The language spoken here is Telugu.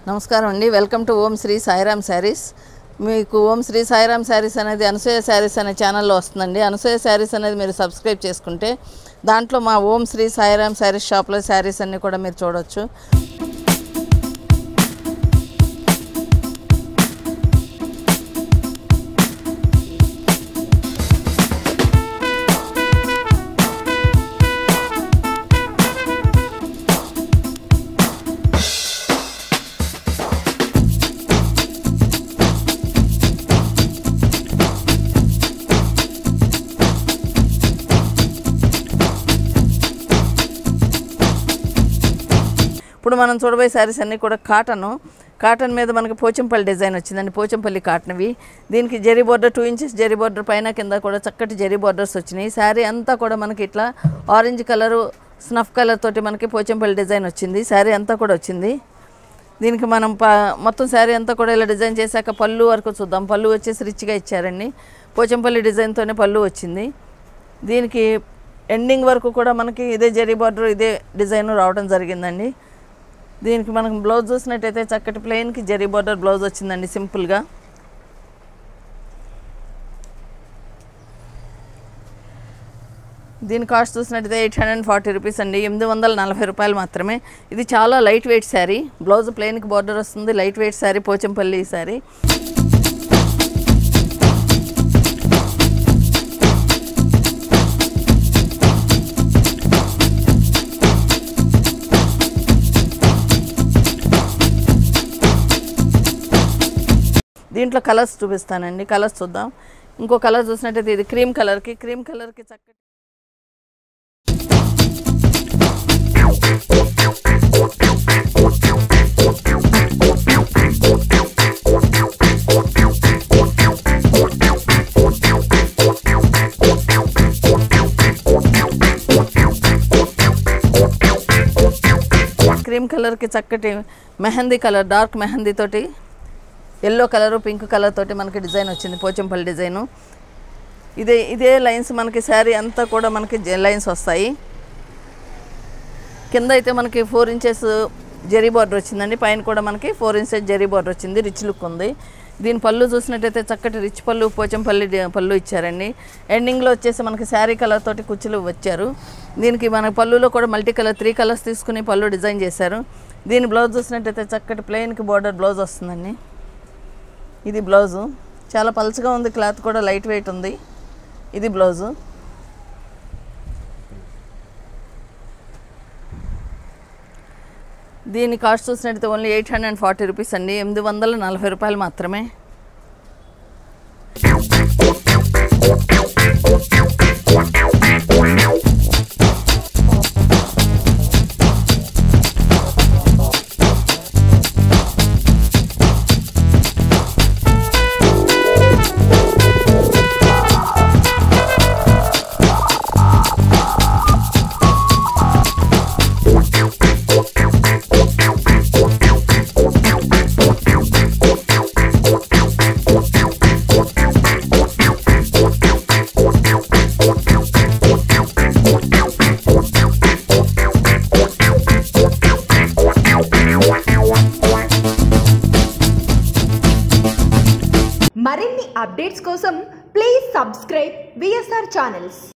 నమస్కారం అండి welcome to Om Sri Sairam saris మీకు ఓం శ్రీ సాయిరామ్ శారీస్ అనేది అనసూయ శారీస్ అనే ఛానల్లో వస్తుందండి అనసూయ శారీస్ అనేది మీరు సబ్స్క్రైబ్ చేసుకుంటే దాంట్లో మా ఓం శ్రీ సాయిరామ్ శారీస్ షాప్లో శారీస్ అన్నీ కూడా మీరు చూడొచ్చు ఇప్పుడు మనం చూడబోయే శారీస్ అన్నీ కూడా కాటన్ కాటన్ మీద మనకి పోచంపల్లి డిజైన్ వచ్చిందండి పోచంపల్లి కాటన్వి దీనికి zari border two inches zari border పైన కింద కూడా చక్కటి జరీ బోర్డర్స్ వచ్చినాయి శారీ అంతా కూడా మనకి ఇట్లా ఆరెంజ్ కలరు స్నఫ్ కలర్ తోటి మనకి పోచంపల్లి డిజైన్ వచ్చింది శారీ అంతా కూడా వచ్చింది దీనికి మనం ప మొత్తం శారీ అంతా కూడా ఇలా డిజైన్ చేశాక పళ్ళు వరకు చూద్దాం పళ్ళు వచ్చేసి రిచ్గా ఇచ్చారండి పోచంపల్లి డిజైన్తోనే పళ్ళు వచ్చింది దీనికి ఎండింగ్ వరకు కూడా మనకి ఇదే జరీ బార్డర్ ఇదే డిజైన్ రావడం జరిగిందండి దీనికి మనం బ్లౌజ్ చూసినట్టయితే చక్కటి ప్లెయిన్కి జరీ బార్డర్ బ్లౌజ్ వచ్చిందండి సింపుల్గా దీని కాస్ట్ చూసినట్టయితే eight hundred and forty rupees అండి ఎనిమిది వందల నలభై రూపాయలు మాత్రమే ఇది చాలా లైట్ వెయిట్ శారీ బ్లౌజ్ ప్లెయిన్కి బార్డర్ వస్తుంది లైట్ వెయిట్ శారీ పోచంపల్లి శారీ దీంట్లో కలర్స్ చూపిస్తానండి కలర్స్ చూద్దాం ఇంకో కలర్ చూసినట్టయితే ఇది క్రీమ్ కలర్కి క్రీమ్ కలర్కి చక్కటి క్రీమ్ కలర్కి చక్కటి మెహందీ కలర్ డార్క్ మెహందీ తోటి ఎల్లో కలరు పింక్ కలర్ తోటి మనకి డిజైన్ వచ్చింది పోచంపల్లి డిజైను ఇదే ఇదే లైన్స్ మనకి శారీ అంతా కూడా మనకి జె- లైన్స్ వస్తాయి కింద అయితే మనకి ఫోర్ ఇంచెస్ జరీ బార్డర్ వచ్చిందండి పైన కూడా మనకి ఫోర్ ఇంచెస్ జరీ బార్డర్ వచ్చింది రిచ్ లుక్ ఉంది దీని పళ్ళు చూసినట్టయితే చక్కటి రిచ్ పళ్ళు పోచంపల్లి డి- పళ్ళు ఇచ్చారండి ఎండింగ్లో వచ్చేసి మనకి శారీ కలర్ తోటి కుచ్చులు వచ్చారు దీనికి మన పళ్ళులో కూడా మల్టీ కలర్ త్రీ కలర్స్ తీసుకుని పళ్ళు డిజైన్ చేశారు దీని బ్లౌజ్ చూసినట్టయితే చక్కటి ప్లెయిన్కి బార్డర్ బ్లౌజ్ వస్తుందండి ఇది బ్లౌజు చాలా పలుచగా ఉంది క్లాత్ కూడా లైట్ వెయిట్ ఉంది ఇది బ్లౌజు దీని కాస్ట్ చూసినట్టయితే only eight hundred and forty rupees అండి ఎనిమిది వందల నలభై రూపాయలు మాత్రమే మరిన్ని అప్డేట్స్ కోసం ప్లీజ్ సబ్స్క్రైబ్ విఎస్ఆర్ ఛానల్స్